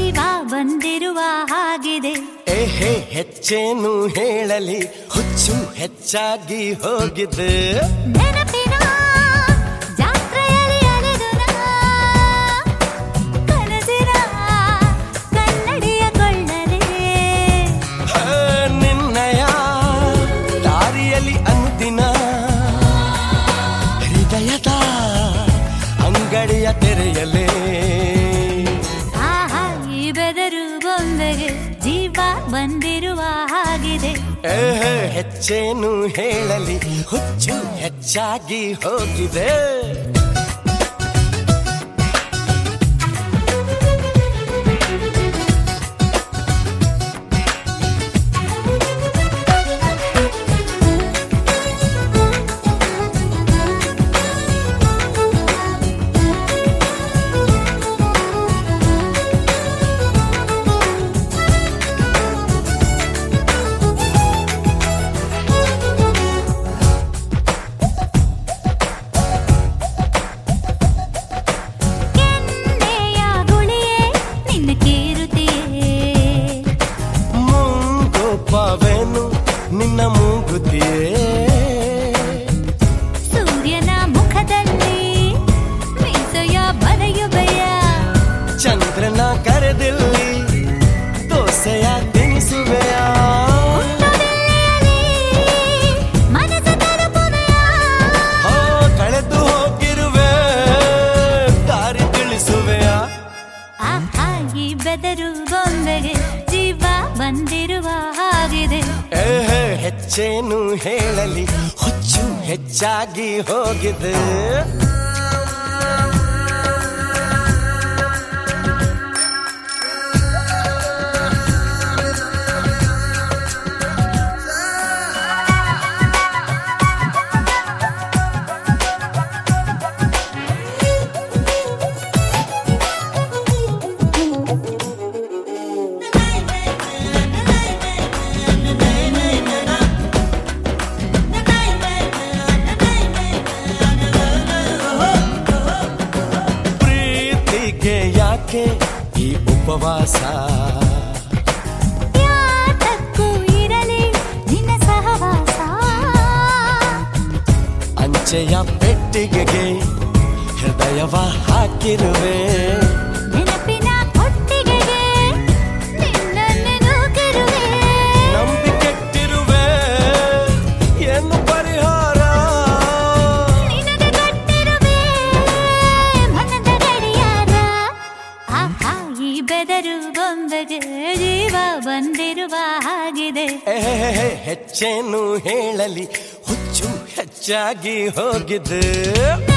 ಜೀವ ಬಂದಿರುವ ಹಾಗಿದೆ ಏಹೇ ಹೆಚ್ಚೇನು ಹೇಳಲಿ ಹುಚ್ಚು ಹೆಚ್ಚಾಗಿ ಹೋಗಿದೆ ನೆನಪಿನ ಜಾತ್ರೆಯಲ್ಲಿ ಅಲೆದು ನಾ, ಕನಸಿನ ಕನ್ನಡಿಯ ಕೊಳ್ಳಲೇ ಆ, ನಿನ್ನಯ ದಾರಿಯಲ್ಲಿ ಅನುದಿನ ಹೃದಯದ ಅಂಗಡಿಯ ತೆರೆಯಲೇ ಆಹಾ ಈ ಬೆದರು ಬೊಂಬೆಗೆ ಜೀವ ಬಂದಿರುವ ಹಾಗಿದೆ ಏಹೇ ಹೆಚ್ಚೇನು ಹೇಳಲಿ ಹುಚ್ಚು ಹೆಚ್ಚಾಗಿ ಹೋಗಿದೆ ಕೆನ್ನೆಯ ಗುಳಿಯೇ ನಿನ್ನ ಕೇರುತ್ತೆಯೇ ಮುಂಗೋಪವೇನು ನಿನ್ನ ಮೂಗುತಿಯೇ ಸೂರ್ಯನ ಮುಖದಲ್ಲಿ ಮೀಸೆಯ ಬರೆಯುವೆಯ ಚಂದ್ರನ ಕರೆದಿಲ್ಲಿ ದೋಸೆಯ ತಿನಿಸುವೆಯ ಮನಸ ತಲುಪುವೆಯ ಹೋ ಕಳೆದು ಹೋಗಿರುವೆ ದಾರಿ ತಿಳಿಸುವೆಯ ಆಹಾ ಈ ಬೆದರು ಬೊಂಬೆಗೆ ಜೀವ ಬಂದಿರುವ ಹಾಗಿದೆ ಏಹೇ ಹೆಚ್ಚೇನು ಹೇಳಲಿ ಹುಚ್ಚು ಹೆಚ್ಚಾಗಿ ಹೋಗಿದೆ ಪ್ರೀತಿಗೆ ಯಾಕೆ ಈ ಉಪವಾಸ ಯಾತಕ್ಕೂ ಇರಲಿ ನಿನ್ನ ಸಹವಾಸ ಅಂಚೆಯ ಪೆಟ್ಟಿಗೆಗೆ ಹೃದಯವ ಹಾಕಿರುವೆ ನೆನಪಿನ ಕೊಟ್ಟಿಗೆಗೆ ನಿನ್ನನ್ನು ನೂಕಿರುವೆ ನಂಬಿಕೆಟ್ಟಿರುವೆ ಏನು ಪರಿಹಾರ ನಿನಗೆ ಕೊಟ್ಟಿರುವೆ ಮನದ ಗಡಿಯಾರ ಆಹಾ ಈ ಬೆದರು ಬೊಂಬೆಗೆ ಜೀವ ಬಂದಿರುವ ಹಾಗಿದೆ ಏಹೇ ಹೆಚ್ಚೇನು ಹೇಳಲಿ ಹುಚ್ಚು ಹೆಚ್ಚಾಗಿ ಹೋಗಿದೆ